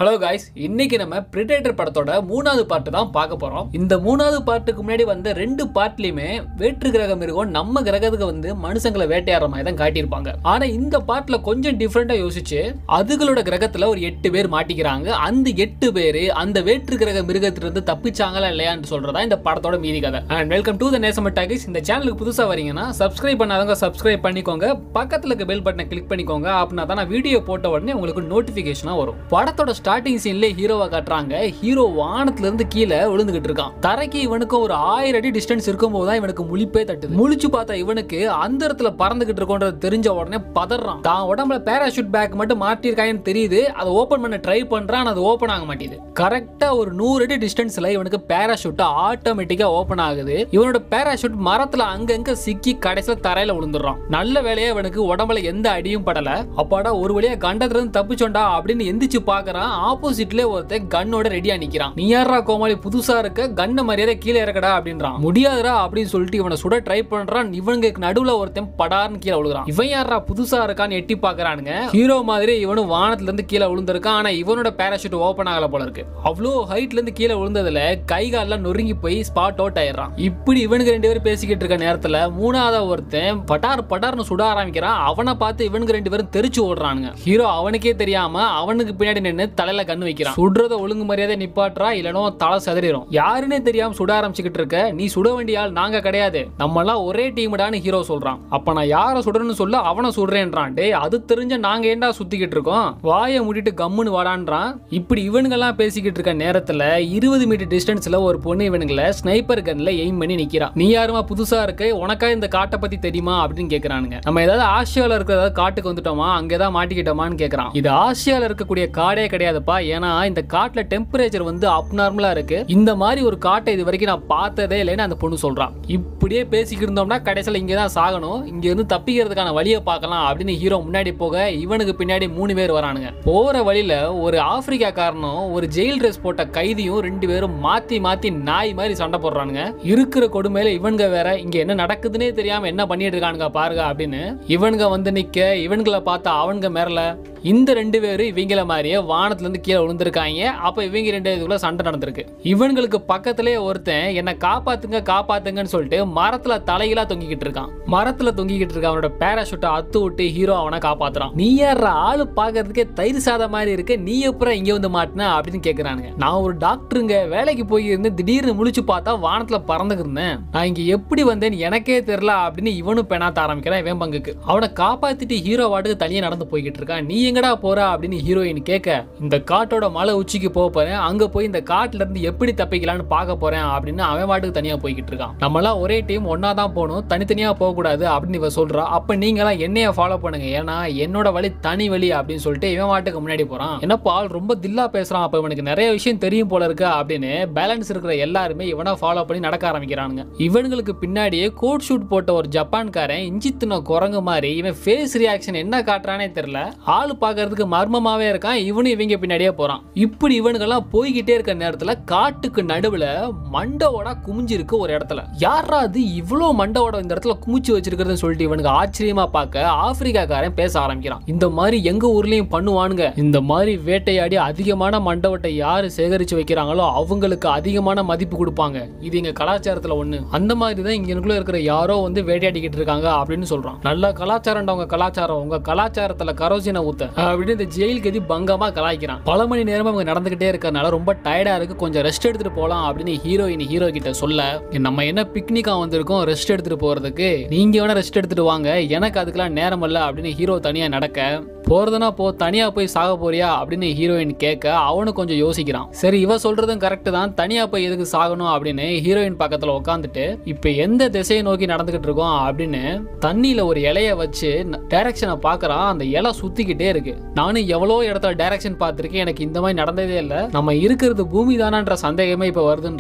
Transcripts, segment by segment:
hello guys இன்னைக்கு நம்ம predator படத்தோட மூணாவது பார்ட் தான் பார்க்க போறோம் இந்த மூணாவது பார்ட்டுக்கு முன்னாடி வந்த ரெண்டு பார்ட்லயுமே வேற்று கிரக மிருகம் நம்ம கிரகத்துக்கு வந்து மனுஷங்களை வேட்டையாடுற மாதிரி தான் காட்டியிருப்பாங்க ஆனா இந்த பார்ட்ல கொஞ்சம் டிஃப்ரெண்டா யோசிச்சு அதுகளோட கிரகத்துல ஒரு எட்டு பேர் மாட்டிக்கிறாங்க அந்த எட்டு பேரு அந்த வேற்று கிரக மிருகத்திலிருந்து தப்பிச்சாங்களா இல்லையான்னு சொல்றதா இந்த படத்தோட மீதி கதை and welcome to the cinema talkies இந்த சேனலுக்கு புதுசா வரீங்கன்னா சப்ஸ்கிரைப் பண்ணாதவங்க சப்ஸ்கிரைப் பண்ணிக்கோங்க பக்கத்துல இருக்க பெல் பட்டனை கிளிக் பண்ணிக்கோங்க அப்படின்னா தான் நான் வீடியோ போட்ட உடனே உங்களுக்கு நோட்டிபிகேஷனா வரும் படத்தோட ஸ்டார்டிங் சீன்ல ஹீரோவை காட்டுறாங்க ஹீரோ வானத்துல இருந்து கீழே விழுந்துகிட்டு இருக்கான் தரைக்கு இவனுக்கு ஒரு ஆயிரம் அடி டிஸ்டன்ஸ் இருக்கும்போது தான் இவனுக்கு முழிப்பே தட்டுது முழிச்சு பார்த்தா இவனுக்கு அந்த இடத்துல பறந்துகிட்டு இருக்கோன்றது தெரிஞ்ச உடனே பதறான் தான் உடம்புல பேராஷூட் பேக் மட்டும் மாட்டிருக்காங்கன்னு தெரியுது அதை ஓபன் பண்ண ட்ரை பண்றான் ஆனா அது ஓபன் ஆக மாட்டேங்குது கரெக்டா ஒரு நூறு அடி டிஸ்டன்ஸ்ல இவனுக்கு பேராஷூட் ஆட்டோமேட்டிக்கா ஓபன் ஆகுது இவனோட பேராஷூட் மரத்துல அங்கங்க சிக்கி கடைசியில தரையில விழுந்துடுறான் நல்ல வேலையா இவனுக்கு உடம்புல எந்த அடியும் படல அப்பாடா ஒரு வழியா கண்டத்துல இருந்து தப்பிச்சோண்டா அப்படின்னு எந்திரிச்சு பாக்குறான் ஆப்போசிட்ல ஒருத்தன் கன்னோட ரெடியா நிக்கிறான் நீ யாரா கோமாளி புதுசா இருக்க கண்ண மரியாதை கீழே இறக்கடா அப்படின்றான் முடியாதுடா அப்படின்னு சொல்லிட்டு இவனை சுட ட்ரை பண்றான் இவனுக்கு நடுவுல ஒருத்தன் படார்னு கீழே விழுகிறான் இவன் யாரா புதுசா இருக்கான்னு எட்டி பாக்குறானுங்க ஹீரோ மாதிரி இவனும் வானத்துல இருந்து கீழே விழுந்திருக்கான் ஆனா இவனோட பேராஷூட் ஓபன் ஆகல போல இருக்கு அவ்வளோ ஹைட்ல இருந்து கீழே விழுந்ததுல கை கால்லாம் நொறுங்கி போய் ஸ்பாட் அவுட் ஆயிடுறான் இப்படி இவனுக்கு ரெண்டு பேரும் பேசிக்கிட்டு இருக்க நேரத்துல மூணாவது ஒருத்தன் பட்டார் பட்டார்னு சுட ஆரம்பிக்கிறான் அவனை பார்த்து இவனுக்கு ரெண்டு பேரும் தெரிச்சு ஓடுறானுங்க ஹீரோ அவனுக்கே தெரியாம அவனுக்கு பின்னாடி நின்னு தலையில கண்ணு வைக்கிறான் சுடுறத ஒழுங்கு மரியாதை நிப்பாட்டுறா இல்லனோ தலை சதறிடும் யாருன்னே தெரியாம சுட ஆரம்பிச்சுக்கிட்டு இருக்க நீ சுட வேண்டிய ஆள் நாங்க கிடையாது நம்ம எல்லாம் ஒரே டீம்டான்னு ஹீரோ சொல்றான் அப்ப நான் யாரை சுடுறேன்னு சொல்ல அவனை சுடுறேன்றான் டேய் அது தெரிஞ்ச நாங்க ஏன்டா சுத்திக்கிட்டு இருக்கோம் வாயை மூடிட்டு கம்முன்னு வாடான்றான் இப்படி இவனுங்கெல்லாம் பேசிக்கிட்டு இருக்க நேரத்துல இருபது மீட்டர் டிஸ்டன்ஸ்ல ஒரு பொண்ணு இவனுங்களை ஸ்னைப்பர் கன்ல எய்ம் பண்ணி நிக்கிறான் நீ யாருமா புதுசா இருக்க உனக்கா இந்த காட்டை பத்தி தெரியுமா அப்படின்னு கேக்குறானுங்க நம்ம ஏதாவது ஆசியால இருக்கிற ஏதாவது காட்டுக்கு வந்துட்டோமா அங்க ஏதாவது மாட்டிக்கிட்டோமான்னு கேக்குறான் இது ஆசியால இருக்கக்கூடிய காடே கிடையாதுப்பா ஏன்னா இந்த காட்டுல டெம்பரேச்சர் வந்து அப்நார்மலா இருக்கு இந்த மாதிரி ஒரு காட்டை இது வரைக்கும் நான் பார்த்ததே இல்லைன்னு அந்த பொண்ணு சொல்றான் இப்படியே பேசிக்கிட்டு இருந்தோம்னா கடைசியில் இங்கே தான் சாகணும் இங்க இருந்து தப்பிக்கிறதுக்கான வழியை பார்க்கலாம் அப்படின்னு ஹீரோ முன்னாடி போக இவனுக்கு பின்னாடி மூணு பேர் வரானுங்க போற வழியில ஒரு ஆப்பிரிக்கா காரனும் ஒரு ஜெயில் ட்ரெஸ் போட்ட கைதியும் ரெண்டு பேரும் மாத்தி மாத்தி நாய் மாதிரி சண்டை போடுறானுங்க இருக்கிற கொடுமையில இவனுங்க வேற இங்க என்ன நடக்குதுன்னே தெரியாம என்ன பண்ணிட்டு இருக்கானுங்க பாருங்க அப்படின்னு இவனுங்க வந்து நிக்க இவனுங்களை பார்த்தா அவனுங்க மேரல இந்த ரெண்டு பேரும் இவங்கள மாதிரியே வானத்துல இருந்து கீழே விழுந்திருக்காங்க அப்ப இவங்க ரெண்டு இதுக்குள்ள சண்டை நடந்திருக்கு இவனுங்களுக்கு பக்கத்திலே ஒருத்தன் என்னை காப்பாத்துங்க காப்பாத்துங்கன்னு சொல்லிட்டு மரத்துல தலையிலா தொங்கிக்கிட்டு இருக்கான் மரத்துல தொங்கிக்கிட்டு இருக்க அவனோட பேராஷூட்டை அத்து விட்டு ஹீரோ அவனை காப்பாத்துறான் நீ யார ஆளு பாக்குறதுக்கே தயிர் சாதம் மாதிரி இருக்கு நீ எப்பறம் இங்க வந்து மாட்டின அப்படின்னு கேக்குறானுங்க நான் ஒரு டாக்டருங்க வேலைக்கு போய் இருந்து திடீர்னு முழிச்சு பார்த்தா வானத்துல பறந்துக்கு இருந்தேன் நான் இங்க எப்படி வந்தேன்னு எனக்கே தெரியல அப்படின்னு இவனும் பெணாத்த ஆரம்பிக்கிறான் இவன் பங்குக்கு அவனை காப்பாத்திட்டு ஹீரோ வாட்டுக்கு தனியா நடந்து போய்கிட்டு இருக்கான் நீ எங்கடா போற அப்படின்னு ஹீரோயின் கேட்க இந்த காட்டோட மலை உச்சிக்கு போக போறேன் அங்க போய் இந்த காட்டுல இருந்து எப்படி தப்பிக்கலாம்னு பார்க்க போறேன் அப்படின்னு அவன் வாட்டுக்கு தனியா போய்கிட்டு இருக்கான் நம்மளாம் ஒரே டீம் ஒன்னா தான் போகணும் தனித்தனியா போக கூடாது அப்படின்னு இவ சொல்றா அப்ப நீங்க எல்லாம் என்னைய ஃபாலோ பண்ணுங்க ஏன்னா என்னோட வழி தனி வழி அப்படின்னு சொல்லிட்டு இவன் வாட்டுக்கு முன்னாடி போறான் என்னப்பா ஆள் ரொம்ப தில்லா பேசுறான் அப்ப இவனுக்கு நிறைய விஷயம் தெரியும் போல இருக்கு அப்படின்னு பேலன்ஸ் இருக்கிற எல்லாருமே இவனை ஃபாலோ பண்ணி நடக்க ஆரம்பிக்கிறானுங்க இவனுங்களுக்கு பின்னாடியே கோட் ஷூட் போட்ட ஒரு ஜப்பான்காரன் இஞ்சி தின்ன குரங்கு மாதிரி இவன் ஃபேஸ் ரியாக்ஷன் என்ன காட்டுறானே தெரியல ஆளு பார்க்கறதுக்கு மர்மமாவே இருக்கான் இவனும் இவங்க பின்னாடியே போறான் இப்படி இவனுங்கெல்லாம் போய்கிட்டே இருக்க நேரத்துல காட்டுக்கு நடுவுல மண்டவோட குமிஞ்சிருக்கு ஒரு இடத்துல யாரா அது இவ்வளோ மண்டவோட இந்த இடத்துல குமிச்சு வச்சிருக்கிறதுன்னு சொல்லிட்டு இவனுக்கு ஆச்சரியமா பார்க்க ஆப்பிரிக்காக்காரன் பேச ஆரம்பிக்கிறான் இந்த மாதிரி எங்க ஊர்லயும் பண்ணுவானுங்க இந்த மாதிரி வேட்டையாடி அதிகமான மண்டவட்டை யாரு சேகரிச்சு வைக்கிறாங்களோ அவங்களுக்கு அதிகமான மதிப்பு கொடுப்பாங்க இது எங்க கலாச்சாரத்துல ஒண்ணு அந்த மாதிரி தான் இங்கனுக்குள்ள இருக்கிற யாரோ வந்து வேட்டையாடிக்கிட்டு இருக்காங்க அப்படின்னு சொல்றான் நல்ல கலாச்சாரம்டா உங்க கலாச்சாரம் உங்க கலாச்சாரத்துல கரோசின ஊத்த அப்படின்னு இந்த ஜெயில் கதி பங்கமா கலாய்க்கிறான் பல மணி நேரமா அவங்க நடந்துகிட்டே இருக்கறனால ரொம்ப டயர்டா இருக்கு கொஞ்சம் ரெஸ்ட் எடுத்துட்டு போலாம் அப்படின்னு ஹீரோயின் ஹீரோ கிட்ட சொல்ல நம்ம என்ன பிக்னிக்கா வந்திருக்கோம் ரெஸ்ட் எடுத்துட்டு போறதுக்கு நீங்க வேணா ரெஸ்ட் எடுத்துட்டு வாங்க எனக்கு அதுக்கெல்லாம் நேரம் இல்ல அப்படின்னு ஹீரோ தனியா நடக்க போறதுனா போ தனியா போய் சாக போறியா அப்படின்னு ஹீரோயின் கேட்க அவனு கொஞ்சம் யோசிக்கிறான் சரி இவ சொல்றதும் கரெக்ட் தான் தனியா போய் எதுக்கு சாகணும் அப்படின்னு ஹீரோயின் பக்கத்துல உட்காந்துட்டு இப்ப எந்த திசையை நோக்கி நடந்துகிட்டு இருக்கோம் அப்படின்னு தண்ணியில ஒரு இலைய வச்சு டைரக்ஷனை பாக்குறான் அந்த இலை சுத்திக்கிட்டே இருக்கு நானும் எவ்வளோ இடத்துல டைரக்ஷன் பார்த்திருக்கேன் எனக்கு இந்த மாதிரி நடந்ததே இல்லை நம்ம இருக்கிறது பூமி தானான்ற சந்தேகமே இப்ப வருதுன்றான்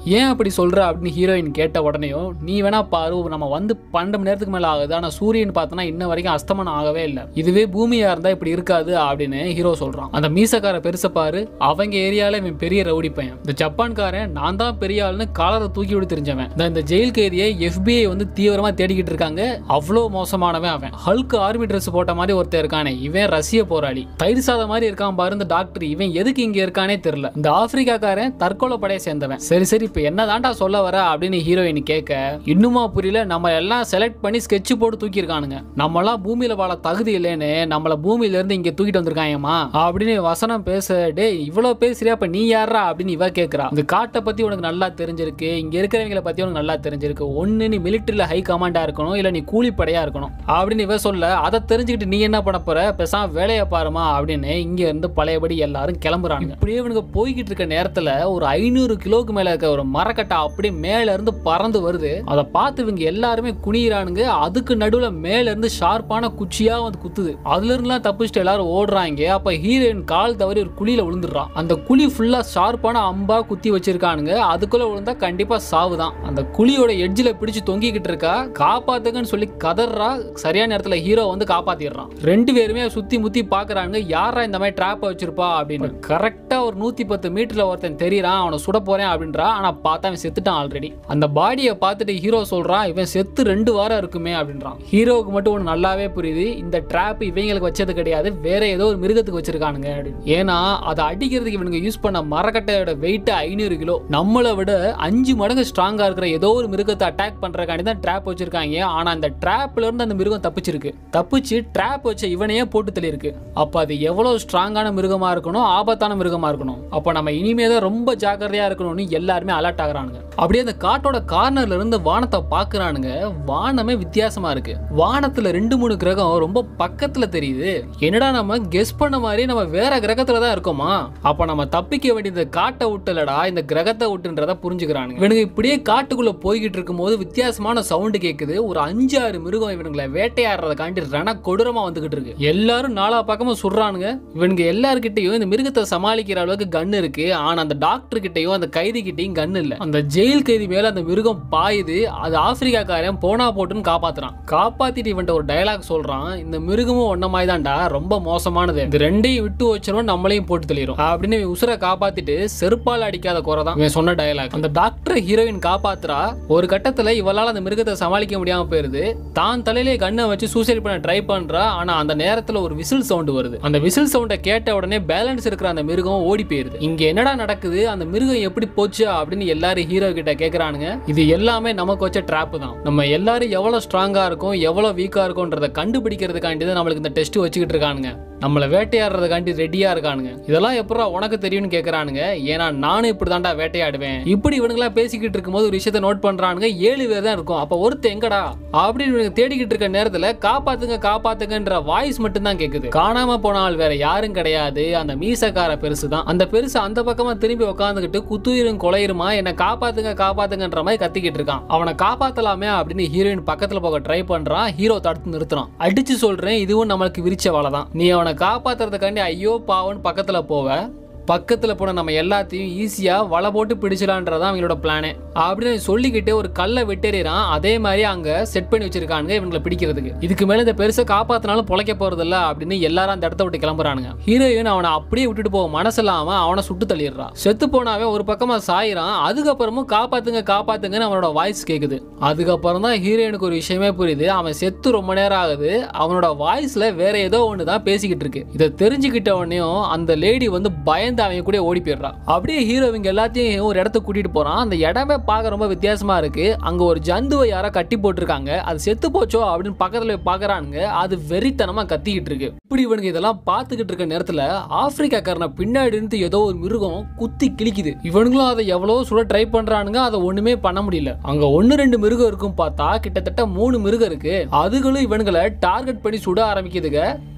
ஏன் அப்படி சொல்ற அப்படின்னு ஹீரோயின் கேட்ட உடனேயும் நீ வேணா பாரு நம்ம வந்து பன்னெண்டு மணி நேரத்துக்கு மேல ஆகுது ஆனா சூரியன் பார்த்தோன்னா இன்ன வரைக்கும் அஸ்தமனம் ஆகவே இல்லை இதுவே பூமியா இருந்தா இப்படி இருக்காது அப்படின்னு ஹீரோ சொல்றான் அந்த மீசக்கார பெருச பாரு அவங்க ஏரியால இவன் பெரிய ரவுடி பையன் இந்த ஜப்பான்காரன் நான் தான் பெரிய ஆளுன்னு காலரை தூக்கி விட்டு தெரிஞ்சவன் இந்த- இந்த ஜெயில் கைதியை FBI வந்து தீவிரமா தேடிக்கிட்டு இருக்காங்க அவ்வளோ மோசமானவன் அவன் ஹல்க் ஆர்மி ட்ரெஸ் போட்ட மாதிரி ஒருத்தன் இருக்கானே இவன் ரஷ்ய போராளி தயிர் சாதம் மாதிரி இருக்கான் பாரு இந்த டாக்டர் இவன் எதுக்கு இங்க இருக்கானே தெரியல இந்த ஆப்பிரிக்காக்காரன் தற்கொலை படையை சேர்ந்தவன் சரி சரி இப்ப என்னதான்டா சொல்ல வர அப்படின்னு ஹீரோயின் கேட்க இன்னுமா புரியல நம்ம எல்லாம் செலக்ட் பண்ணி ஸ்கெட்ச் போட்டு தூக்கி இருக்கானுங்க நம்மலாம் பூமியில வாழ தகுதி இல்லைன்னு நம்மள பூமியில இருந்து இங்க தூக்கிட்டு வந்திருக்காங்கம்மா அப்படின்னு வசனம் பேச டேய் இவ்வளவு பேசுறியா அப்ப நீ யாரா அப்படின்னு இவ கேக்குறா இந்த காட்டை பத்தி உனக்கு நல்லா தெரிஞ்சிருக்கு இங்க இருக்கிறவங்கள பத்தி உனக்கு நல்லா தெரிஞ்சிருக்கு ஒண்ணு நீ மிலிட்டரியில ஹை கமாண்டா இருக்கணும் இல்ல நீ கூலிப்படையா இருக்கணும் அப்படின்னு இவ சொல்ல அதை தெரிஞ்சுக்கிட்டு நீ என்ன பண்ண போற பேசாம வேலையை பாருமா அப்படின்னு இங்க இருந்து பழையபடி எல்லாரும் கிளம்புறாங்க இப்படியே இவனுக்கு போய்கிட்டு இருக்க நேரத்துல ஒரு ஐநூறு கிலோக்கு மேல இருக்க ஒரு மரக்கட்டை அப்படியே மேல இருந்து பறந்து வருது அதை பார்த்து இவங்க எல்லாருமே குனியிறானுங்க அதுக்கு நடுவுல மேல இருந்து ஷார்ப்பான குச்சியா வந்து குத்துது அதுல இருந்துலாம் தப்பிச்சுட்டு எல்லாரும் ஓடுறாங்க அப்ப ஹீரோயின் கால் தவறி ஒரு குழியில விழுந்துடுறான் அந்த குழி ஃபுல்லா ஷார்ப்பான அம்பா குத்தி வச்சிருக்கானுங்க அதுக்குள்ள விழுந்தா கண்டிப்பா சாவுதான் அந்த குழியோட எட்ஜில் பிடிச்சு தொங்கிக்கிட்டு இருக்கா காப்பாத்துங்கன்னு சொல்லி கதறா சரியான நேரத்துல ஹீரோ வந்து காப்பாத்திடுறான் ரெண்டு பேருமே சுத்தி முத்தி பாக்குறாங்க யாரா இந்த மாதிரி ட்ராப்பை வச்சிருப்பா அப்படின்னு கரெக்டா ஒரு நூத்தி பத்து மீட்டர்ல ஒருத்தன் தெரியறான் அவனை சுட போறேன் அப்படின்றா ஆனா பார்த்தா அவன் செத்துட்டான் ஆல்ரெடி அந்த பாடியை பார்த்துட்டு ஹீரோ சொல்றான் இவன் செத்து ரெண்டு வாரம் இருக்குமே அப்படின்றான் ஹீரோவுக்கு மட்டும் ஒன்று நல்லாவே புரியுது இந்த ட்ராப் இவங்களுக்கு வச்சது கிடையாது வேற ஏதோ ஒரு மிருகத்துக்கு வச்சிருக்கானுங்க அப்படின்னு ஏன்னா அதை அடிக்கிறதுக்கு இவனுங்க யூஸ் பண்ண மரக்கட்டையோட வெயிட் ஐநூறு கிலோ நம்மளை விட அஞ்சு மடங்கு ஸ்ட்ராங்கா இருக்கிற ஏதோ ஒரு மிருகத்தை அட்டாக் பண்றதுக்காண்டி தான் ட்ராப் வச்சிருக்காங்க ஆனா அந்த ட்ராப்ல இருந்து அந்த மிருகம் தப்பிச்சிருக்கு தப்பிச்சு ட்ராப் வச்ச இவனையே போட்டு தள்ளியிருக்கு அப்ப அது எவ்வளவு ஸ்ட்ராங்கான மிருகமா இருக்கணும் ஆபத்தான மிருகமா இருக்கணும் அப்ப நம்ம இனிமே தான் ரொம்ப ஜாக்கிரதையா இருக்கணும்னு எல்லாருமே அலர்ட் ஆகுறானுங்க அப்படியே அந்த காட்டோட கார்னர்ல இருந்து வானத்தை பாக்குறானுங்க வானமே வித்தியாசமா இருக்கு வானத்துல ரெண்டு மூணு கிரகம் ரொம்ப பக்கத்துல தெரியுது என்னடா நம்ம கெஸ் பண்ண மாதிரி நம்ம வேற கிரகத்துல தான் இருக்கோமா அப்ப நம்ம தப்பிக்க வேண்டியது காட்டை விட்டுலடா இந்த கிரகத்தை விட்டுன்றத புரிஞ்சுக்கிறானுங்க இவனுங்க இப்படியே காட்டுக்குள்ள போய்கிட்டு இருக்கும்போது வித்தியாசமான சவுண்டு கேக்குது ஒரு அஞ்சு ஆறு மிருகம் இவனுங்களை வேட்டையாடுறதுக்காண்டி ரண கொடூரமா வந்துகிட்டு இருக்கு எல்லாரும் நாலா பக்கமும் சுடுறானுங்க இவனுங்க எல்லார்கிட்டயும் இந்த மிருகத்தை சமாளிக்கிற அளவுக்கு கன் இருக்கு ஆனா அந்த டாக்டர் கிட்டயும் அந்த கைதி கிட்டயும் கன் இல்ல அந்த ஜெயில் கைதி மேல அந்த மிருகம் பாயுது அது ஆப்பிரிக்காக்காரன் போனா போட்டுன்னு காப்பாத்துறான் காப்பாத்திட்டு இவன்ட்ட ஒரு டயலாக் சொல்றான் இந்த மிருகமும் ஒன்ன மாதிரி தான்டா ரொம்ப மோசமானது இந்த ரெண்டையும் விட்டு வச்சிரும் நம்மளையும் போட்டு தெளிரும் அப்படின்னு இவன் உசுரை காப்பாத்திட்டு செருப்பால் அடிக்காத குறை தான் இவன் சொன்ன டயலாக் அந்த டாக்டர் ஹீரோயின் காப்பாத்துறா ஒரு கட்டத்துல இவளால அந்த மிருகத்தை சமாளிக்க முடியாம போயிருது தான் தலையிலே கண்ணை வச்சு சூசைட் பண்ண ட்ரை பண்றா ஆனா அந்த நேரத்துல ஒரு விசில் சவுண்ட் வருது அந்த விசில் சவுண்டை கேட்ட உடனே பேலன்ஸ் இருக்கிற அந்த மிருகம் ஓடி போயிருது இங்க என்னடா நடக்குது அந்த மிருகம் எப்படி போச்சு அப்படின்னு எல்லாரும் ஹீரோ கிட்ட கேக்குறானுங்க இது எல்லாமே நமக்கு வச்ச ட்ராப் தான் நம்ம எல்லாரும் எவ்வளவு ஸ்ட்ராங்கா இருக்கும் எவ்வளவு வீக்கா இருக்கும்ன்றத கண்டுபிடிக்கிறதுக்காண்டி தான் நம்மளுக்கு இந்த டெஸ்ட் வச்சுக்கிட்டு இருக்கானுங்க நம்மளை வேட்டையாடுறதுக்காண்டி ரெடியா இருக்கானுங்க இதெல்லாம் எப்படா உனக்கு தெரியும்னு கேக்குறானுங்க ஏன்னா நானும் இப்படி தான்டா வேட்டையாடுவேன் இப்படி இவனுங்களா பேசிக்கிட்டு இருக்கும்போது ஒரு விஷயத்த நோட் பண்றானுங்க ஏழு பேர் தான் இருக்கும் அப்ப ஒருத்தன் எங்கடா அப்படின்னு இவனுங்க தேடிக்கிட்டு இருக்க நேரத்துல காப்பாத்துங்க காப்பாத்துங்கன்ற வாய்ஸ் மட்டும் தான் கேக்குது காணாம போன ஆள் வேற யாரும் கிடையாது அந்த மீசக்கார பெருசு தான் அந்த பெருசு அந்த பக்கமா திரும்பி உட்காந்துக்கிட்டு குத்துயிரும் கொலையுமா என்ன காப்பாத்துங்க காப்பாத்துங்கன்ற மாதிரி கத்திக்கிட்டு இருக்கான் அவனை காப்பாத்தலாமே அப்படின்னு ஹீரோயின் பக்கத்துல போக ட்ரை பண்றான் ஹீரோ தடுத்து நிறுத்துறான் அடிச்சு சொல்றேன் இதுவும் நம்மளுக்கு விரிச்ச வலை தான் நீ அவனை காப்பாத்துறதுக்காண்டி ஐயோ பாவன்னு பக்கத்துல போவ பக்கத்துல போன நம்ம எல்லாத்தையும் ஈஸியா வலை போட்டு பிடிச்சலான்றதான் அவங்களோட பிளானே அப்படின்னு சொல்லிக்கிட்டு ஒரு கல்லை வெட்டேறான் அதே மாதிரி அங்க செட் பண்ணி வச்சிருக்கானுங்க இவங்களை பிடிக்கிறதுக்கு இதுக்கு மேல இந்த பெருசை காப்பாத்தினாலும் பொழைக்க போறதில்ல அப்படின்னு எல்லாரும் அந்த இடத்த விட்டு கிளம்புறானுங்க ஹீரோயின் அவனை அப்படியே விட்டுட்டு போக மனசு இல்லாம அவனை சுட்டு தள்ளிடுறான் செத்து போனாவே ஒரு பக்கமா சாயிறான் அதுக்கப்புறமும் காப்பாத்துங்க காப்பாத்துங்கன்னு அவனோட வாய்ஸ் கேக்குது அதுக்கப்புறம் தான் ஹீரோயினுக்கு ஒரு விஷயமே புரியுது அவன் செத்து ரொம்ப நேரம் ஆகுது அவனோட வாய்ஸ்ல வேற ஏதோ ஒன்று தான் பேசிக்கிட்டு இருக்கு இதை தெரிஞ்சுக்கிட்ட உடனேயும் அந்த லேடி வந்து பயந்து அவங்க கூட ஓடி போயிடுறா அப்படியே ஹீரோ இவங்க எல்லாத்தையும் ஒரு இடத்துக்கு கூட்டிட்டு போறான் அந்த இடமே பார்க்க ரொம்ப வித்தியாசமா இருக்கு அங்க ஒரு ஜந்துவை யாரோ கட்டி போட்டிருக்காங்க அது செத்து போச்சோ அப்படின்னு பக்கத்துல போய் பார்க்கறானுங்க அது வெறித்தனமா கத்திக்கிட்டு இருக்கு இப்படி இவனுங்க இதெல்லாம் பார்த்துக்கிட்டு இருக்க நேரத்துல ஆப்பிரிக்காக்காரனை பின்னாடி இருந்து ஏதோ ஒரு மிருகம் குத்தி கிழிக்குது இவனுங்களும் அதை எவ்வளவு சுட ட்ரை பண்றானுங்க அதை ஒண்ணுமே பண்ண முடியல அங்க ஒன்னு ரெண்டு மிருகம் இருக்கும் பார்த்தா கிட்டத்தட்ட மூணு மிருகம் இருக்கு அதுகளும் இவனுங்களை டார்கெட் பண்ணி சுட ஆரம்பிக்குதுங்க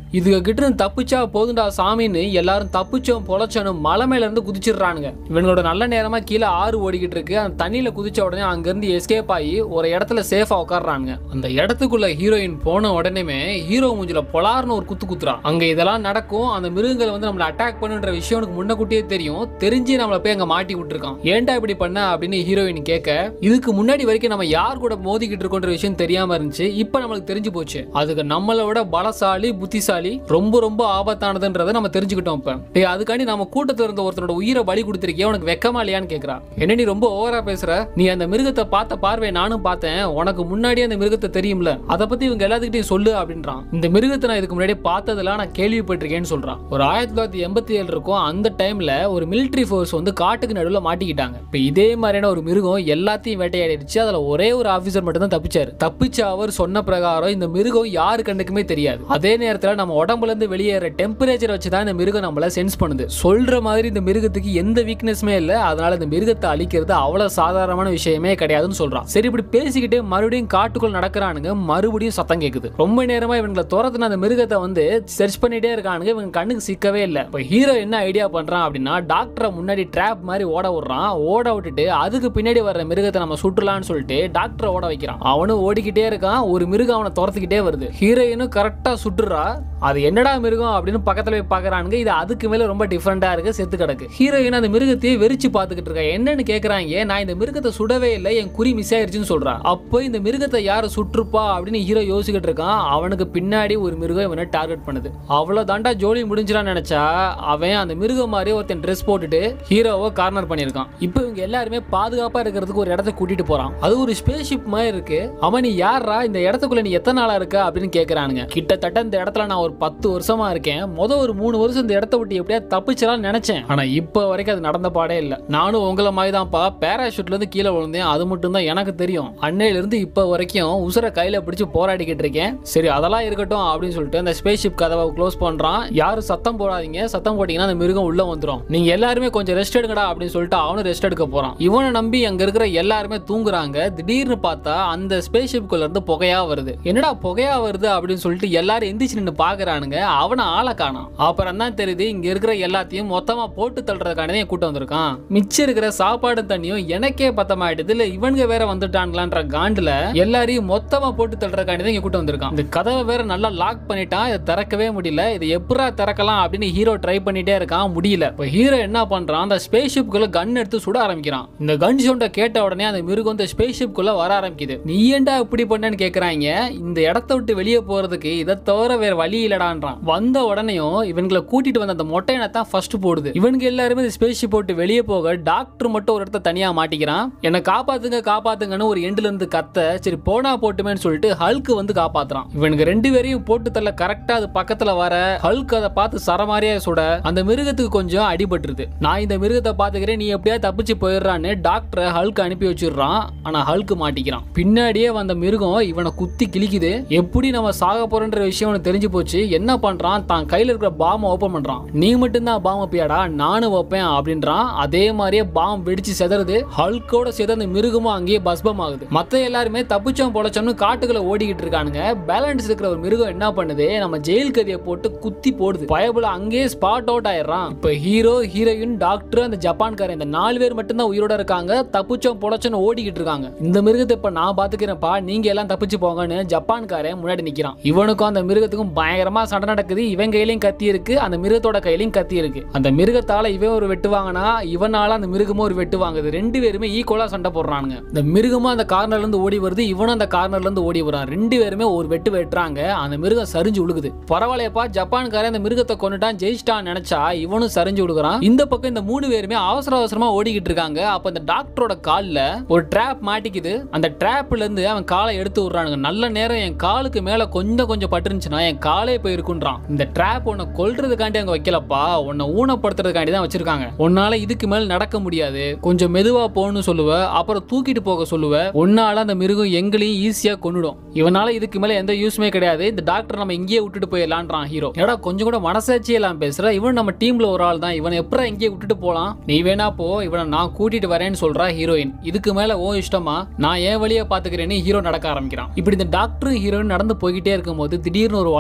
இதுக கிட்ட இருந்து தப்பிச்சா போதுண்டா சாமின்னு எல்லாரும் தப்பிச்சோம் பொழைச்சோம் மலை மேல இருந்து குதிச்சிடுறானுங்க இவங்களோட நல்ல நேரமா கீழே ஆறு ஓடிக்கிட்டு இருக்கு அந்த தண்ணியில குதிச்ச உடனே அங்கிருந்து எஸ்கேப் ஆகி ஒரு இடத்துல சேஃபா உட்காடுறாங்க அந்த இடத்துக்குள்ள ஹீரோயின் போன உடனேமே ஹீரோ மூஞ்சில பொலார்னு ஒரு குத்து குத்துறா அங்க இதெல்லாம் நடக்கும் அந்த மிருகங்கள் வந்து நம்மள அட்டாக் பண்ணுன்ற விஷயம் உனக்கு முன்னக்கூட்டியே தெரியும் தெரிஞ்சு நம்மள போய் அங்க மாட்டி விட்டுருக்கான் ஏன்டா இப்படி பண்ண அப்படின்னு ஹீரோயின் கேட்க இதுக்கு முன்னாடி வரைக்கும் நம்ம யார் கூட மோதிக்கிட்டு இருக்கோன்ற விஷயம் தெரியாம இருந்துச்சு இப்ப நம்மளுக்கு தெரிஞ்சு போச்சு அதுக்கு நம்மளை விட பலசாலி புத்திசாலி ரொம்ப ரொம்ப ஆபத்தானதுன்றதை நம்ம தெரிஞ்சுக்கிட்டோம் இப்ப டேய் அதுக்காண்டி நம்ம கூட்டத்துல இருந்த ஒருத்தனோட உயிரை பலி கொடுத்திருக்கியா உனக்கு வெக்கமா இல்லையான்னு கேக்குறா என்ன நீ ரொம்ப ஓவரா பேசுற நீ அந்த மிருகத்தை பார்த்த பார்வை நானும் பார்த்தேன் உனக்கு முன்னாடி அந்த மிருகத்தை தெரியும்ல அதை பத்தி இவங்க எல்லாத்துக்கிட்டையும் சொல்லு அப்படின்றான் இந்த மிருகத்தை நான் இதுக்கு முன்னாடி பார்த்ததெல்லாம் நான் கேள்விப்பட்டிருக்கேன்னு சொல்றான் ஒரு ஆயிரத்தி தொள்ளாயிரத்தி எண்பத்தி ஏழு இருக்கும் அந்த டைம்ல ஒரு மிலிட்டரி ஃபோர்ஸ் வந்து காட்டுக்கு நடுவில் மாட்டிக்கிட்டாங்க இப்போ இதே மாதிரியான ஒரு மிருகம் எல்லாத்தையும் வேட்டையாடிடுச்சு அதுல ஒரே ஒரு ஆபீசர் மட்டும் தான் தப்பிச்சாரு தப்பிச்ச அவர் சொன்ன பிரகாரம் இந்த மிருகம் யாரு கண்ணுக்குமே தெரியாது அதே நேரத்துல நம்ம உடம்புல இருந்து வெளியேற டெம்பரேச்சர் வச்சு தான் இந்த மிருகம் நம்மள சென்ஸ் பண்ணுது சொல்ற மாதிரி இந்த மிருகத்துக்கு எந்த வீக்னஸுமே இல்ல அதனால இந்த மிருகத்தை அழிக்கிறது அவ்வளவு சாதாரணமான விஷயமே கிடையாதுன்னு சொல்றான் சரி இப்படி பேசிக்கிட்டே மறுபடியும் காட்டுக்குள்ள நடக்கிறானுங்க மறுபடியும் சத்தம் கேக்குது ரொம்ப நேரமா இவங்களை துரத்துன அந்த மிருகத்தை வந்து சர்ச் பண்ணிட்டே இருக்கானுங்க இவங்க கண்ணுக்கு சிக்கவே இல்லை இப்போ ஹீரோ என்ன ஐடியா பண்றான் அப்படின்னா டாக்டரை முன்னாடி ட்ராப் மாதிரி ஓட விடுறான் ஓட விட்டுட்டு அதுக்கு பின்னாடி வர்ற மிருகத்தை நம்ம சுற்றலாம்னு சொல்லிட்டு டாக்டரை ஓட வைக்கிறான் அவனும் ஓடிக்கிட்டே இருக்கான் ஒரு மிருகம் அவனை துரத்துக்கிட்டே வருது ஹீரோயினும் கரெக்டா சுட்டுறா அது என்னடா மிருகம் அப்படின்னு பக்கத்துல போய் பாக்குறானுங்க இது அதுக்கு மேல ரொம்ப டிஃப்ரெண்டா இருக்கு செத்து கிடக்கு ஹீரோயின் அந்த மிருகத்தையே வெறிச்சு பார்த்துக்கிட்டு இருக்கா என்னன்னு கேக்குறாங்க நான் இந்த மிருகத்தை சுடவே இல்லை என் குறி மிஸ் ஆயிருச்சுன்னு சொல்றான் அப்போ இந்த மிருகத்தை யாரு சுற்றுப்பா அப்படின்னு ஹீரோ யோசிக்கிட்டு இருக்கான் அவனுக்கு பின்னாடி ஒரு மிருகம் இவனை டார்கெட் பண்ணுது அவ்வளவு தாண்டா ஜோலி முடிஞ்சிடான்னு நினைச்சா அவன் அந்த மிருகம் மாதிரி ஒருத்தன் ட்ரெஸ் போட்டுட்டு ஹீரோவை கார்னர் பண்ணியிருக்கான் இப்போ இவங்க எல்லாருமே பாதுகாப்பா இருக்கிறதுக்கு ஒரு இடத்த கூட்டிட்டு போறான் அது ஒரு ஸ்பேஸ் ஷிப் மாதிரி இருக்கு அவன் நீ யாரா இந்த இடத்துக்குள்ள நீ எத்தனை நாளா இருக்க அப்படின்னு கேக்குறானுங்க கிட்டத்தட்ட இந்த இடத்துல நான் ஒரு பத்து வருஷமா இருக்கேன் முத ஒரு மூணு வருஷம் இந்த இடத்த விட்டு எப்படியா தப்பிச்சலாம்னு நினைச்சேன் ஆனா இப்போ வரைக்கும் அது நடந்த பாடே இல்ல நானும் உங்களை மாதிரி தான்ப்பா பேராஷூட்ல இருந்து கீழே விழுந்தேன் அது மட்டும் தான் எனக்கு தெரியும் அன்னையில இருந்து இப்போ வரைக்கும் உசுர கையில பிடிச்சு போராடிக்கிட்டு இருக்கேன் சரி அதெல்லாம் இருக்கட்டும் அப்படின்னு சொல்லிட்டு அந்த ஸ்பேஸ் ஷிப் கதவை க்ளோஸ் பண்றான் யாரும் சத்தம் போடாதீங்க சத்தம் போட்டீங்கன்னா அந்த மிருகம் உள்ள வந்துரும் நீங்க எல்லாருமே கொஞ்சம் ரெஸ்ட் எடுங்கடா அப்படின்னு சொல்லிட்டு அவனும் ரெஸ்ட் எடுக்க போறான் இவனை நம்பி அங்க இருக்கிற எல்லாருமே தூங்குறாங்க திடீர்னு பார்த்தா அந்த ஸ்பேஸ் ஷிப்குள்ள இருந்து புகையா வருது என்னடா புகையா வருது அப்படின்னு சொல்லிட்டு எல்லாரும் எந்திரிச்சு நின்று பாக்குறானுங்க அவனை ஆளை காணாம் அப்புறம் தான் தெரியுது இங்க இருக்கிற எல்லாத்தையும் மொத்தமா போட்டு தள்ளுறதுக்கானதே கூட்டம் வந்திருக்கான் மிச்சம் இருக்கிற சாப்பாடு தண்ணியும் எனக்கே பத்தமாயிடுது இல்ல இவனுங்க வேற வந்துட்டாங்களான்ற காண்டுல எல்லாரையும் மொத்தமா போட்டு தள்ளுறதுக்கானதே இங்க கூட்டம் வந்திருக்கான் இந்த கதவை வேற நல்லா லாக் பண்ணிட்டான் இதை திறக்கவே முடியல இதை எப்படா திறக்கலாம் அப்படின்னு ஹீரோ ட்ரை பண்ணிட்டே இருக்கான் முடியல இப்போ ஹீரோ என்ன பண்றான் அந்த ஸ்பேஸ் ஷிப்குள்ள கன் எடுத்து சுட ஆரம்பிக்கிறான் இந்த கன் சவுண்டை கேட்ட உடனே அந்த மிருகம் இந்த ஸ்பேஸ் ஷிப்குள்ள வர ஆரம்பிக்குது நீ ஏன்டா இப்படி பண்ணேன்னு கேக்குறாங்க இந்த இடத்த விட்டு வெளியே போறதுக்கு இதை தவிர வேற வழி இல்லடான்றான் வந்த உடனேயும் இவங்களை கூட்டிட்டு வந்த அந்த மொட்டையனை தான் ஃபர்ஸ்ட் போடுது இவனுங்க எல்லாருமே இந்த ஸ்பேஸ் ஷிப் போட்டு வெளியே போக டாக்டர் மட்டும் ஒரு இடத்த தனியா மாட்டிக்கிறான் என்னை காப்பாத்துங்க காப்பாத்துங்கன்னு ஒரு எண்டுல இருந்து கத்த சரி போனா போட்டுமேன்னு சொல்லிட்டு ஹல்க் வந்து காப்பாத்துறான் இவனுக்கு ரெண்டு பேரையும் போட்டு தள்ள கரெக்டா அது பக்கத்துல வர ஹல்க் அதை பார்த்து சரமாரியா சுட அந்த மிருகத்துக்கு கொஞ்சம் அடிபட்டுருது நான் இந்த மிருகத்தை பாத்துக்கிறேன் நீ எப்படியா தப்பிச்சு போயிடுறான்னு டாக்டரை ஹல்க் அனுப்பி வச்சிடுறான் ஆனா ஹல்க் மாட்டிக்கிறான் பின்னாடியே வந்த மிருகம் இவனை குத்தி கிழிக்குது எப்படி நம்ம சாக போறோன்ற விஷயம் அவனுக்கு தெரிஞ்சு போச்சு என்ன பண்றான் தான் கையில இருக்கிற பாம்பை ஓபன் பண்றான் நீ மட்டும்தான் பாம் வைப்பியாடா நானும் வைப்பேன் அப்படின்றான் அதே மாதிரியே பாம் வெடிச்சு செதறுது ஹல்கோட சேர்த்து அந்த மிருகமும் அங்கேயே பஸ்பம் ஆகுது மத்த எல்லாருமே தப்பிச்சோம் பொழைச்சோம்னு காட்டுக்குள்ள ஓடிக்கிட்டு இருக்கானுங்க பேலன்ஸ் இருக்கிற ஒரு மிருகம் என்ன பண்ணுது நம்ம ஜெயில் கதியை போட்டு குத்தி போடுது பயபுல அங்கேயே ஸ்பாட் அவுட் ஆயிடுறான் இப்ப ஹீரோ ஹீரோயின் டாக்டர் அந்த ஜப்பான்காரன் இந்த நாலு பேர் மட்டும்தான் உயிரோட இருக்காங்க தப்பிச்சோம் பொழைச்சோன்னு ஓடிக்கிட்டு இருக்காங்க இந்த மிருகத்தை இப்ப நான் பாத்துக்கிறேன்ப்பா நீங்க எல்லாம் தப்பிச்சு போங்கன்னு ஜப்பான்காரன் முன்னாடி நிக்கிறான் இவனுக்கும் அந்த மிருகத்துக்கும் பயங்கரமா சண்டை நடக்குது இவன் கையிலயும் கத்தி இருக்கு அந்த மிருகத்தோட கையிலயும் கத்தி இருக்கு அந்த மிருகத்தால இவன் ஒரு வெட்டு வாங்கினா இவனால அந்த மிருகமும் ஒரு வெட்டு வாங்குது ரெண்டு பேருமே ஈக்குவலா சண்டை போடுறானுங்க இந்த மிருகமும் அந்த கார்னர்ல இருந்து ஓடி வருது இவனும் அந்த கார்னர்ல இருந்து ஓடி வரான் ரெண்டு பேருமே ஒரு வெட்டு வெட்டுறாங்க அந்த மிருகம் சரிஞ்சு விழுகுது பரவாயில்லையப்பா ஜப்பான்காரன் அந்த மிருகத்தை கொண்டுட்டான் ஜெயிச்சிட்டான் நினைச்சா இவனும் சரிஞ்சு விழுகிறான் இந்த பக்கம் இந்த மூணு பேருமே அவசர அவசரமா ஓடிக்கிட்டு இருக்காங்க அப்ப இந்த டாக்டரோட கால்ல ஒரு ட்ராப் மாட்டிக்குது அந்த ட்ராப்ல இருந்து அவன் காலை எடுத்து விடுறானுங்க நல்ல நேரம் என் காலுக்கு மேல கொஞ்சம் கொஞ்சம் பட்டுருந்துச்சுன்னா என் காலே போயிருக்குன்றான் இந்த ட்ராப் உன்னை கொல்றதுக்காண்டி அங்க வைக்கலப்பா உன்னை ஊனப்படுத்துறதுக்காண்டி தான் வச்சிருக்காங்க உன்னால இதுக்கு மேல நடக்க முடியாது கொஞ்சம் மெதுவா போகணும்னு சொல்லுவ அப்புறம் தூக்கிட்டு போக சொல்லுவ உன்னால அந்த மிருகம் எங்களையும் ஈஸியா கொன்னுடும் இவனால இதுக்கு மேல எந்த யூஸ்மே கிடையாது இந்த டாக்டர் நம்ம இங்கேயே விட்டுட்டு போயிடலான்றான் ஹீரோ ஏடா கொஞ்சம் கூட மனசாட்சி எல்லாம் பேசுற இவன் நம்ம டீம்ல ஒரு ஆள் தான் இவனை எப்படா இங்கேயே விட்டுட்டு போலாம் நீ வேணா போ இவனை நான் கூட்டிட்டு வரேன்னு சொல்றா ஹீரோயின் இதுக்கு மேல ஓ இஷ்டமா நான் ஏன் வழியை பாத்துக்கிறேன்னு ஹீரோ நடக்க ஆரம்பிக்கிறான் இப்படி இந்த டாக்டரும் ஹீரோயின் நடந்து போய்கிட்டே இருக்கும்போது திடீர்னு ஒரு வலையில மாட்டிக்கிறான்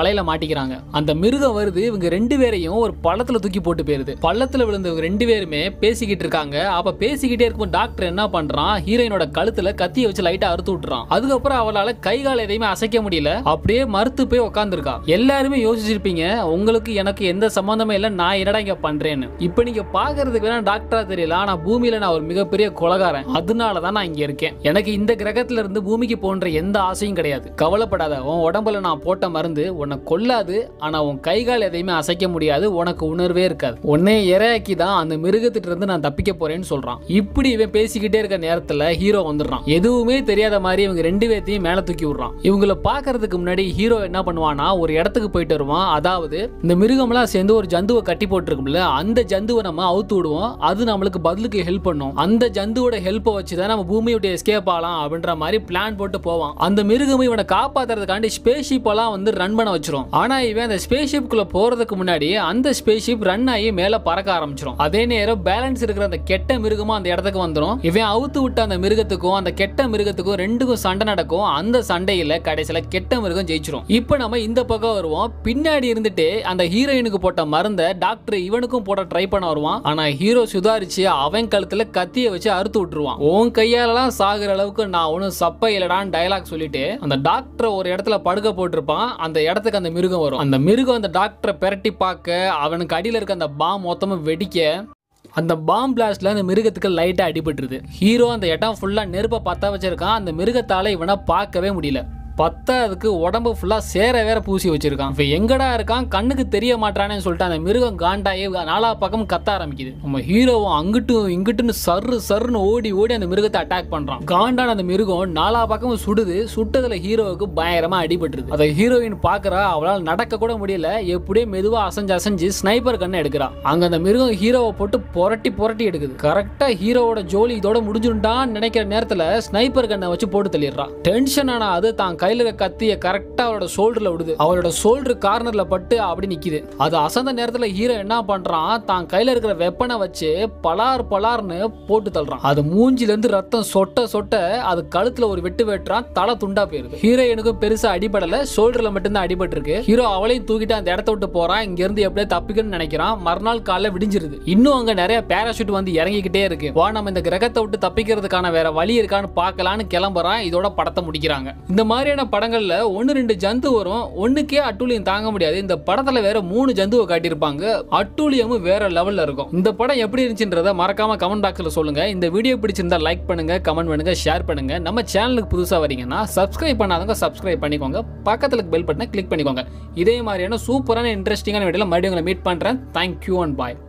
காட்டிக்கிறாங்க அந்த மிருகம் வருது இவங்க ரெண்டு பேரையும் ஒரு பள்ளத்துல தூக்கி போட்டு போயிருது பள்ளத்துல விழுந்தவங்க ரெண்டு பேருமே பேசிக்கிட்டு இருக்காங்க அப்ப பேசிக்கிட்டே இருக்கும்போது டாக்டர் என்ன பண்றான் ஹீரோயினோட கழுத்துல கத்திய வச்சு லைட்டா அறுத்து விட்டுறான் அதுக்கப்புறம் அவளால கை கால் எதையுமே அசைக்க முடியல அப்படியே மறுத்து போய் உட்காந்துருக்கா எல்லாருமே யோசிச்சிருப்பீங்க உங்களுக்கு எனக்கு எந்த சம்பந்தமே இல்லை நான் என்னடா இங்க பண்றேன்னு இப்போ நீங்க பாக்குறதுக்கு வேணா டாக்டரா தெரியல ஆனா பூமியில நான் ஒரு மிகப்பெரிய கொலகாரன் அதனால தான் நான் இங்க இருக்கேன் எனக்கு இந்த கிரகத்துல இருந்து பூமிக்கு போன்ற எந்த ஆசையும் கிடையாது கவலைப்படாத உன் உடம்புல நான் போட்ட மருந்து உன்னை கொல்லாது ஆனா உன் கை கால் எதையுமே அசைக்க முடியாது உனக்கு உணர்வே இருக்காது உன்னை இரையாக்கி தான் அந்த மிருகத்திட்ட இருந்து நான் தப்பிக்க போறேன்னு சொல்றான் இப்படி இவன் பேசிக்கிட்டே இருக்க நேரத்துல ஹீரோ வந்துடுறான் எதுவுமே தெரியாத மாதிரி இவங்க ரெண்டு பேர்த்தையும் மேல தூக்கி விடுறான் இவங்கள பாக்குறதுக்கு முன்னாடி ஹீரோ என்ன பண்ணுவானா ஒரு இடத்துக்கு போயிட்டு வருவான் அதாவது இந்த மிருகம்லாம் சேர்ந்து ஒரு ஜந்துவை கட்டி போட்டிருக்கும்ல அந்த ஜந்துவை நம்ம அவுத்து விடுவோம் அது நம்மளுக்கு பதிலுக்கு ஹெல்ப் பண்ணும் அந்த ஜந்துவோட ஹெல்ப்பை வச்சு தான் நம்ம பூமியோட எஸ்கேப் ஆகலாம் அப்படின்ற மாதிரி பிளான் போட்டு போவான் அந்த மிருகம் இவனை காப்பாத்துறதுக்காண்டி ஸ்பேஸ் ஷிப் எல்லாம் வந்து ரன் பண்ண வச்சிரும் ஆனா இவன் அந்த ஸ்பேஸ் ஷிப்குள்ள போறதுக்கு முன்னாடி அந்த ஸ்பேஸ் ஷிப் ரன் ஆகி மேல பறக்க ஆரம்பிச்சிரும் அதே நேரம் பேலன்ஸ் இருக்கிற அந்த கெட்ட மிருகமும் அந்த இடத்துக்கு வந்துடும் இவன் அவுத்து விட்ட அந்த மிருகத்துக்கும் அந்த கெட்ட மிருகத்துக்கும் ரெண்டுக்கும் சண்டை நடக்கும் அந்த சண்டையில கடைசியில கெட்ட மிருகம் ஜெயிச்சிரும் இப்போ நம்ம இந்த பக்கம் வருவோம் பின்னாடி இருந்துட்டு அந்த ஹீரோயினுக்கு போட்ட மருந்தை டாக்டர் இவனுக்கும் போட ட்ரை பண்ண வருவான் ஆனா ஹீரோ சுதாரிச்சு அவன் கழுத்துல கத்திய வச்சு அறுத்து விட்டுருவான் உன் கையாலலாம் சாகுற அளவுக்கு நான் ஒன்றும் சப்பை இல்லடான்னு டயலாக் சொல்லிட்டு அந்த டாக்டரை ஒரு இடத்துல படுக்க போட்டிருப்பான் அந்த இடத்துக்கு அந்த மிருகம் வரும் அந்த மிருகம் அந்த டாக்டரை பெரட்டி பார்க்க அவனுக்கு அடியில் இருக்க அந்த பாம் மொத்தமும் வெடிக்க அந்த பாம் பிளாஸ்ட்ல அந்த மிருகத்துக்கு லைட்டா அடிபட்டுருது ஹீரோ அந்த இடம் ஃபுல்லா நெருப்பை பத்த வச்சிருக்கான் அந்த மிருகத்தால இவனை பார்க்கவே முடியல பத்தாவதுக்கு உடம்பு ஃபுல்லா சேர வேற பூசி வச்சிருக்கான் இவன் எங்கடா இருக்கான் கண்ணுக்கு தெரிய மாட்டானேன்னு சொல்லிட்டு அந்த மிருகம் காண்டாயே நாலா பக்கம் கத்த ஆரம்பிக்குது நம்ம ஹீரோவும் அங்கிட்டும் இங்கிட்டுன்னு சர்ரு சர்ன்னு ஓடி ஓடி அந்த மிருகத்தை அட்டாக் பண்றான் காண்டான அந்த மிருகம் நாலா பக்கமும் சுடுது சுட்டதுல ஹீரோவுக்கு பயங்கரமா அடிபட்டுருது அதை ஹீரோயின் பாக்குறா அவளால் நடக்க கூட முடியல எப்படியே மெதுவா அசைஞ்சு அசைஞ்சு ஸ்னைப்பர் கண்ணை எடுக்கிறா அங்க அந்த மிருகம் ஹீரோவை போட்டு புரட்டி புரட்டி எடுக்குது கரெக்டா ஹீரோவோட ஜோலி இதோட முடிஞ்சுட்டான்னு நினைக்கிற நேரத்துல ஸ்னைப்பர் கண்ணை வச்சு போட்டு தள்ளிடுறா டென்ஷன் ஆனா அது தான் கையில இருக்க கத்திய கரெக்டா அவளோட ஷோல்டர்ல விடுது அவளோட ஷோல்டர் கார்னர்ல பட்டு அப்படி நிக்குது அது அசந்த நேரத்துல ஹீரோ என்ன பண்றான் தான் கையில இருக்கிற வெப்பனை வச்சு பலார் பலார்னு போட்டு தள்ளுறான் அது மூஞ்சில இருந்து ரத்தம் சொட்ட சொட்ட அது கழுத்துல ஒரு வெட்டு வெட்டுறான் தலை துண்டா போயிருது ஹீரோயினுக்கும் பெருசா அடிபடல ஷோல்டர்ல மட்டும்தான் அடிபட்டு இருக்கு ஹீரோ அவளையும் தூக்கிட்டு அந்த இடத்த விட்டு போறான் இங்க இருந்து எப்படியே தப்பிக்கணும்னு நினைக்கிறான் மறுநாள் காலைல விடிஞ்சிருது இன்னும் அங்க நிறைய பேராஷூட் வந்து இறங்கிக்கிட்டே இருக்கு வா நம்ம இந்த கிரகத்தை விட்டு தப்பிக்கிறதுக்கான வேற வழி இருக்கான்னு பார்க்கலான்னு கிளம்புறான் இதோட படத்தை முடிக்கிறாங்க இந்த மாதிரியான படங்கள்ல ஒன்னு ரெண்டு ஜந்து வரும் ஒண்ணுக்கே அட்டூழியம் தாங்க முடியாது இந்த படத்துல வேற மூணு ஜந்துவை காட்டியிருப்பாங்க அட்டூழியமும் வேற லெவல்ல இருக்கும் இந்த படம் எப்படி இருந்துச்சுன்றத மறக்காம கமெண்ட் பாக்ஸ்ல சொல்லுங்க இந்த வீடியோ பிடிச்சிருந்தா லைக் பண்ணுங்க கமெண்ட் பண்ணுங்க ஷேர் பண்ணுங்க நம்ம சேனலுக்கு புதுசா வரீங்கன்னா சப்ஸ்கிரைப் பண்ணாதவங்க சப்ஸ்கிரைப் பண்ணிக்கோங்க பக்கத்துல பெல் பட்டனை கிளிக் பண்ணிக்கோங்க இதே மாதிரியான சூப்பரான இன்ட்ரெஸ்டிங்கான வீடியோல மறுபடியும் உங்களை மீட் பண்றேன் தேங்க்யூ அண்ட் பாய்